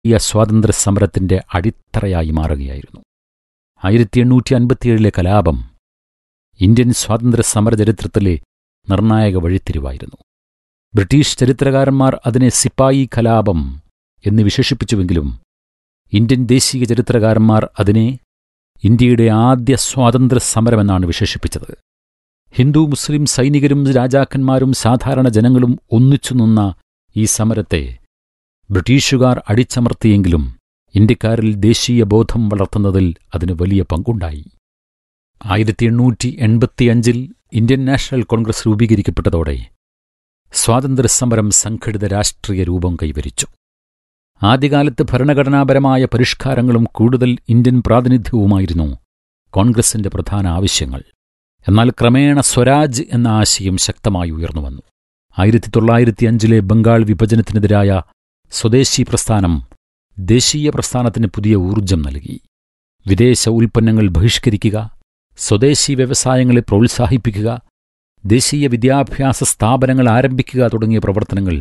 ഈ സ്വാതന്ത്ര്യ സമരത്തിന്റെ അടിത്തറയായി മാറുകയായിരുന്നു ആയിരത്തി എണ്ണൂറ്റി അൻപത്തിയേഴിലെ കലാപം ഇന്ത്യൻ സ്വാതന്ത്ര്യ സമര ചരിത്രത്തിലെ നിർണായക വഴിത്തിരിവായിരുന്നു ബ്രിട്ടീഷ് ചരിത്രകാരന്മാർ അതിനെ സിപ്പായി കലാപം എന്ന് വിശേഷിപ്പിച്ചുവെങ്കിലും ഇന്ത്യൻ ദേശീയ ചരിത്രകാരന്മാർ അതിനെ ഇന്ത്യയുടെ ആദ്യ സ്വാതന്ത്ര്യ സമരമെന്നാണ് വിശേഷിപ്പിച്ചത് ഹിന്ദു മുസ്ലിം സൈനികരും രാജാക്കന്മാരും സാധാരണ ജനങ്ങളും ഒന്നിച്ചു നിന്ന ഈ സമരത്തെ ബ്രിട്ടീഷുകാർ അടിച്ചമർത്തിയെങ്കിലും ഇന്ത്യക്കാരിൽ ദേശീയ ബോധം വളർത്തുന്നതിൽ അതിന് വലിയ പങ്കുണ്ടായി ആയിരത്തി എണ്ണൂറ്റി എൺപത്തിയഞ്ചിൽ ഇന്ത്യൻ നാഷണൽ കോൺഗ്രസ് രൂപീകരിക്കപ്പെട്ടതോടെ സ്വാതന്ത്ര്യസമരം സംഘടിത രാഷ്ട്രീയ രൂപം കൈവരിച്ചു ആദ്യകാലത്ത് ഭരണഘടനാപരമായ പരിഷ്കാരങ്ങളും കൂടുതൽ ഇന്ത്യൻ പ്രാതിനിധ്യവുമായിരുന്നു കോൺഗ്രസിന്റെ പ്രധാന ആവശ്യങ്ങൾ എന്നാൽ ക്രമേണ സ്വരാജ് എന്ന ആശയം ശക്തമായി ഉയർന്നുവന്നു ആയിരത്തി തൊള്ളായിരത്തി അഞ്ചിലെ ബംഗാൾ വിഭജനത്തിനെതിരായ സ്വദേശി പ്രസ്ഥാനം ദേശീയ പ്രസ്ഥാനത്തിന് പുതിയ ഊർജം നൽകി വിദേശ ഉൽപ്പന്നങ്ങൾ ബഹിഷ്കരിക്കുക സ്വദേശി വ്യവസായങ്ങളെ പ്രോത്സാഹിപ്പിക്കുക ദേശീയ വിദ്യാഭ്യാസ സ്ഥാപനങ്ങൾ ആരംഭിക്കുക തുടങ്ങിയ പ്രവർത്തനങ്ങൾ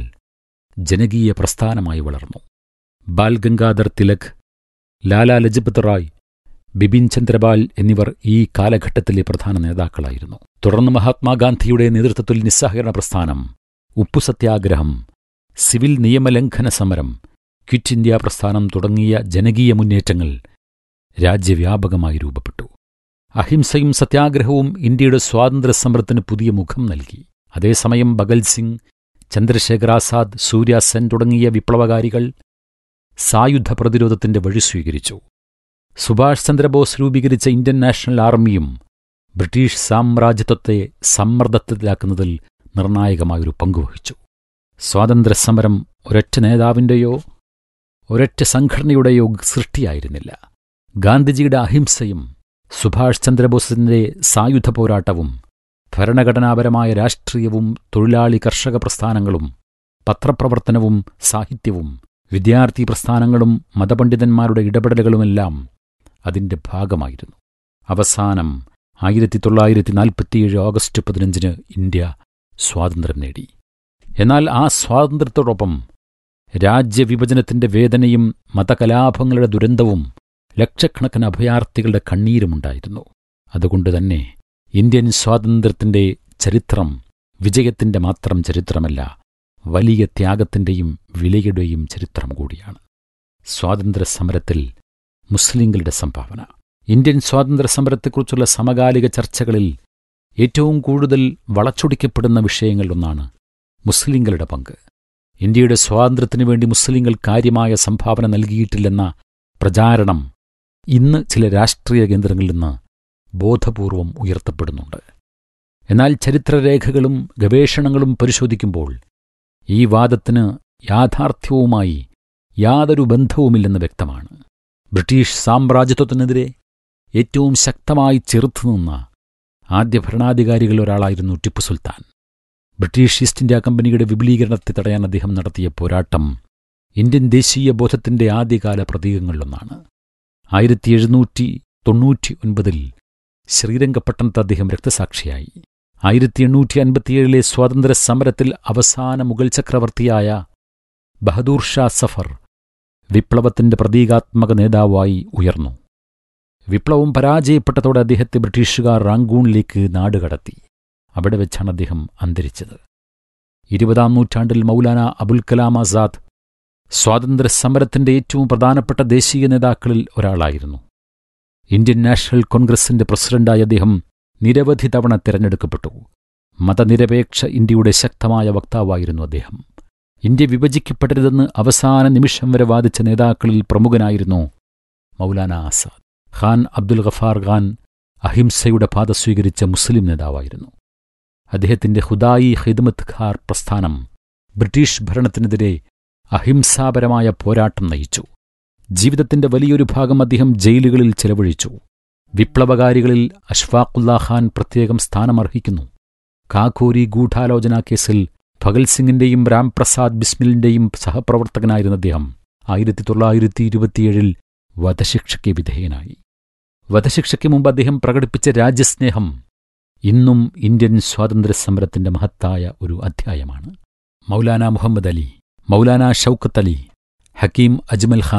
ജനകീയ പ്രസ്ഥാനമായി വളർന്നു ബാൽ ഗംഗാധർ തിലക് ലാലാ ലജ്പത് റായ് ബിപിൻ ചന്ദ്രപാൽ എന്നിവർ ഈ കാലഘട്ടത്തിലെ പ്രധാന നേതാക്കളായിരുന്നു തുടർന്ന് മഹാത്മാഗാന്ധിയുടെ നേതൃത്വത്തിൽ നിസ്സഹകരണ പ്രസ്ഥാനം ഉപ്പു സത്യാഗ്രഹം സിവിൽ നിയമലംഘന സമരം ക്വിറ്റ് ഇന്ത്യ പ്രസ്ഥാനം തുടങ്ങിയ ജനകീയ മുന്നേറ്റങ്ങൾ രാജ്യവ്യാപകമായി രൂപപ്പെട്ടു അഹിംസയും സത്യാഗ്രഹവും ഇന്ത്യയുടെ സ്വാതന്ത്ര്യ സമരത്തിന് പുതിയ മുഖം നൽകി അതേസമയം ഭഗൽ സിംഗ് ചന്ദ്രശേഖർ ആസാദ് സൂര്യ സെൻ തുടങ്ങിയ വിപ്ലവകാരികൾ സായുധ പ്രതിരോധത്തിന്റെ വഴി സ്വീകരിച്ചു സുഭാഷ് ചന്ദ്രബോസ് രൂപീകരിച്ച ഇന്ത്യൻ നാഷണൽ ആർമിയും ബ്രിട്ടീഷ് സാമ്രാജ്യത്വത്തെ സമ്മർദ്ദത്തിലാക്കുന്നതിൽ നിർണായകമായൊരു പങ്കുവഹിച്ചു സ്വാതന്ത്ര്യസമരം ഒരൊറ്റ നേതാവിൻ്റെയോ ഒരൊറ്റ സംഘടനയുടെയോ സൃഷ്ടിയായിരുന്നില്ല ഗാന്ധിജിയുടെ അഹിംസയും സുഭാഷ് ചന്ദ്രബോസിന്റെ സായുധ പോരാട്ടവും ഭരണഘടനാപരമായ രാഷ്ട്രീയവും തൊഴിലാളി കർഷക പ്രസ്ഥാനങ്ങളും പത്രപ്രവർത്തനവും സാഹിത്യവും വിദ്യാർത്ഥി പ്രസ്ഥാനങ്ങളും മതപണ്ഡിതന്മാരുടെ ഇടപെടലുകളുമെല്ലാം അതിന്റെ ഭാഗമായിരുന്നു അവസാനം ആയിരത്തി തൊള്ളായിരത്തി നാൽപ്പത്തിയേഴ് ഓഗസ്റ്റ് പതിനഞ്ചിന് ഇന്ത്യ സ്വാതന്ത്ര്യം നേടി എന്നാൽ ആ സ്വാതന്ത്ര്യത്തോടൊപ്പം രാജ്യവിഭജനത്തിന്റെ വേദനയും മതകലാപങ്ങളുടെ ദുരന്തവും ലക്ഷക്കണക്കിന് അഭയാർത്ഥികളുടെ കണ്ണീരുമുണ്ടായിരുന്നു അതുകൊണ്ടുതന്നെ ഇന്ത്യൻ സ്വാതന്ത്ര്യത്തിന്റെ ചരിത്രം വിജയത്തിന്റെ മാത്രം ചരിത്രമല്ല വലിയ ത്യാഗത്തിന്റെയും വിലയുടെയും ചരിത്രം കൂടിയാണ് സ്വാതന്ത്ര്യ സമരത്തിൽ മുസ്ലിങ്ങളുടെ സംഭാവന ഇന്ത്യൻ സ്വാതന്ത്ര്യ സമരത്തെക്കുറിച്ചുള്ള സമകാലിക ചർച്ചകളിൽ ഏറ്റവും കൂടുതൽ വളച്ചൊടിക്കപ്പെടുന്ന വിഷയങ്ങളിലൊന്നാണ് മുസ്ലിങ്ങളുടെ പങ്ക് ഇന്ത്യയുടെ സ്വാതന്ത്ര്യത്തിനു വേണ്ടി മുസ്ലിങ്ങൾ കാര്യമായ സംഭാവന നൽകിയിട്ടില്ലെന്ന പ്രചാരണം ഇന്ന് ചില രാഷ്ട്രീയ കേന്ദ്രങ്ങളിൽ നിന്ന് ബോധപൂർവം ഉയർത്തപ്പെടുന്നുണ്ട് എന്നാൽ ചരിത്രരേഖകളും ഗവേഷണങ്ങളും പരിശോധിക്കുമ്പോൾ ഈ വാദത്തിന് യാഥാർത്ഥ്യവുമായി യാതൊരു ബന്ധവുമില്ലെന്ന് വ്യക്തമാണ് ബ്രിട്ടീഷ് സാമ്രാജ്യത്വത്തിനെതിരെ ഏറ്റവും ശക്തമായി ചെറുത്തുനിന്ന ആദ്യ ഭരണാധികാരികളിൽ ഒരാളായിരുന്നു Tipu Sultan British East India കമ്പനിയുടെ വിപുലീകരണത്തെ തടയാൻ അദ്ദേഹം നടത്തിയ പോരാട്ടം ഇന്ത്യൻ ദേശീയ ബോധത്തിന്റെ ആദ്യകാല പ്രതീകങ്ങളിലൊന്നാണ് ആയിരത്തി എഴുന്നൂറ്റി തൊണ്ണൂറ്റി ഒൻപതിൽ ശ്രീരംഗപട്ടണത്ത് അദ്ദേഹം രക്തസാക്ഷിയായി ആയിരത്തി എണ്ണൂറ്റി അൻപത്തിയേഴിലെ സ്വാതന്ത്ര്യ സമരത്തിൽ അവസാന മുഗൾ ചക്രവർത്തിയായ ബഹദൂർ ഷാ സഫർ വിപ്ലവത്തിന്റെ പ്രതീകാത്മക നേതാവായി ഉയർന്നു വിപ്ലവം പരാജയപ്പെട്ടതോടെ അദ്ദേഹത്തെ ബ്രിട്ടീഷുകാർ റാങ്കൂണിലേക്ക് നാടുകടത്തി അവിടെ വെച്ചാണ് അദ്ദേഹം അന്തരിച്ചത് ഇരുപതാം നൂറ്റാണ്ടിൽ മൗലാന അബുൽ കലാം ആസാദ് സ്വാതന്ത്ര്യ സമരത്തിന്റെ ഏറ്റവും പ്രധാനപ്പെട്ട ദേശീയ നേതാക്കളിൽ ഒരാളായിരുന്നു ഇന്ത്യൻ നാഷണൽ കോൺഗ്രസിന്റെ പ്രസിഡന്റായി അദ്ദേഹം നിരവധി തവണ തിരഞ്ഞെടുക്കപ്പെട്ടു മതനിരപേക്ഷ ഇന്ത്യയുടെ ശക്തമായ വക്താവായിരുന്നു അദ്ദേഹം ഇന്ത്യ വിഭജിക്കപ്പെടരുതെന്ന് അവസാന നിമിഷം വരെ വാദിച്ച നേതാക്കളിൽ പ്രമുഖനായിരുന്നു മൗലാന ആസാദ് ഖാൻ അബ്ദുൽ ഗഫാർ ഖാൻ അഹിംസയുടെ പാത സ്വീകരിച്ച മുസ്ലിം നേതാവായിരുന്നു അദ്ദേഹത്തിന്റെ ഹുദായി ഹിദ്മത്ത് ഖാർ പ്രസ്ഥാനം ബ്രിട്ടീഷ് ഭരണത്തിനെതിരെ അഹിംസാപരമായ പോരാട്ടം നയിച്ചു ജീവിതത്തിന്റെ വലിയൊരു ഭാഗം അദ്ദേഹം ജയിലുകളിൽ ചെലവഴിച്ചു വിപ്ലവകാരികളിൽ അഷ്ഫാഖുല്ലാ ഖാൻ പ്രത്യേകം സ്ഥാനമർഹിക്കുന്നു കാക്കോരി ഗൂഢാലോചന കേസിൽ ഭഗത് സിംഗിന്റെയും രാംപ്രസാദ് ബിസ്മിലിന്റെയും സഹപ്രവർത്തകനായിരുന്ന അദ്ദേഹം ആയിരത്തി തൊള്ളായിരത്തി ഇരുപത്തിയേഴിൽ വധശിക്ഷയ്ക്ക് വിധേയനായി വധശിക്ഷയ്ക്ക് മുമ്പ് അദ്ദേഹം പ്രകടിപ്പിച്ച രാജ്യസ്നേഹം ഇന്നും ഇന്ത്യൻ സ്വാതന്ത്ര്യ സമരത്തിന്റെ മഹത്തായ ഒരു അധ്യായമാണ് മൗലാന മുഹമ്മദ് അലി മൗലാന ഷൗക്കത്ത് അലി ഹക്കീം അജ്മൽ ഖാൻ